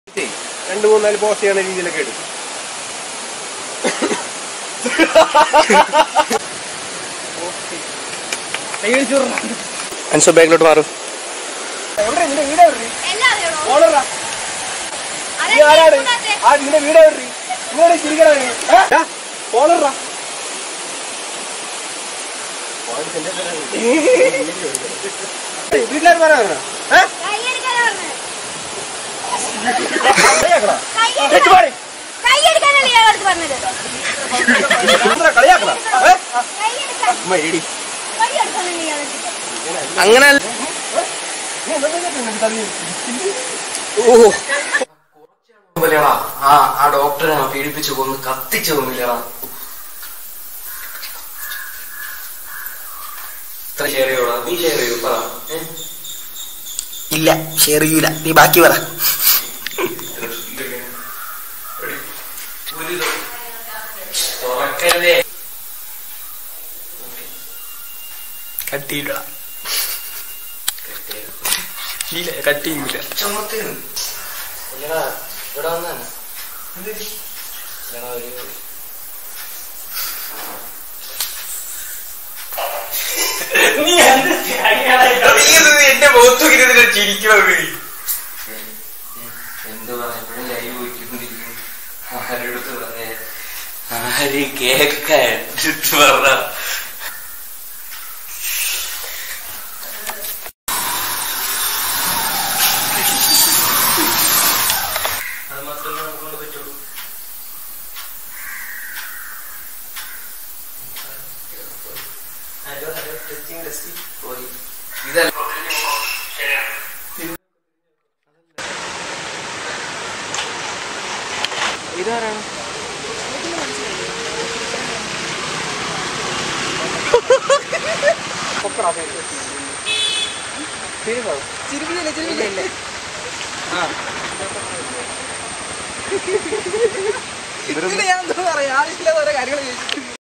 രണ്ട് മൂന്നാല് പോസ്റ്റ് ചെയ്യണ രീതിയിലൊക്കെ എടുക്കും അൻസോ ബാഗിലോട്ട് മാറും ഓണറാ നീ ആരാണ് ആ നിന്റെ വീട് എവിടെ നിങ്ങളുടെ ചിരിക്കണ ഓണറാ വീട്ടിലാർ പറയാ കൈയെടുക്കാനല്ലേ ഞാൻ അടുത്ത് പറഞ്ഞത് കളിയാക്കണ കൈയെടുക്കാൻ അമ്മ എടി കൈയെടുക്കാനല്ലേ ഞാൻ അടുത്ത് പറഞ്ഞത് അങ്ങനെ ഓ പോലെയാടാ ആ ആ ഡോക്ടറെ പീഡിപ്പിച്ചു കൊന്ന് കത്തിച്ചു കൊന്നില്ലടാ ഇത്ര ഷെയർ ചെയ്യോടാ നീ ഷെയർ ചെയ്യൂ പറ ഏ? ഇല്ല ഷെയർ ചെയ്യൂല നീ ബാക്കി പറ ഒരു ഇത്. തുറക്കല്ലേ കട്ട് ചെയ്യൂല ഇല്ല കട്ട് ചെയ്യൂല ചുമത്തിന് ഇല്ലടാ ഇവിടെ വന്നാണ് ഇല്ലടാ ഒരു നീ എന്ത് എന്റെ മുഖത്തു ചിരിക്കണത് എന്ത് പറഞ്ഞപ്പോഴും ലൈവ് പോയിക്കൊണ്ടിരിക്കും ആരോടത്ത് പറഞ്ഞേ ആര് കേക്കാൻ പറഞ്ഞ അത് മാത്രമേ നമുക്കൊണ്ട് പറ്റുള്ളൂ ഹലോ ഹലോ ടെസ്റ്റിംഗ് ടെസ്റ്റിംഗ് പോയി ഇതല്ല ഇതാരാണ് ചിരിപ്പില്ല ചിരിപ്പില്ല ഇതിന് ഞാൻ എന്താ പറയാ ആവശ്യമില്ലാത്ത ഓരോ കാര്യങ്ങൾ ചോദിച്ചു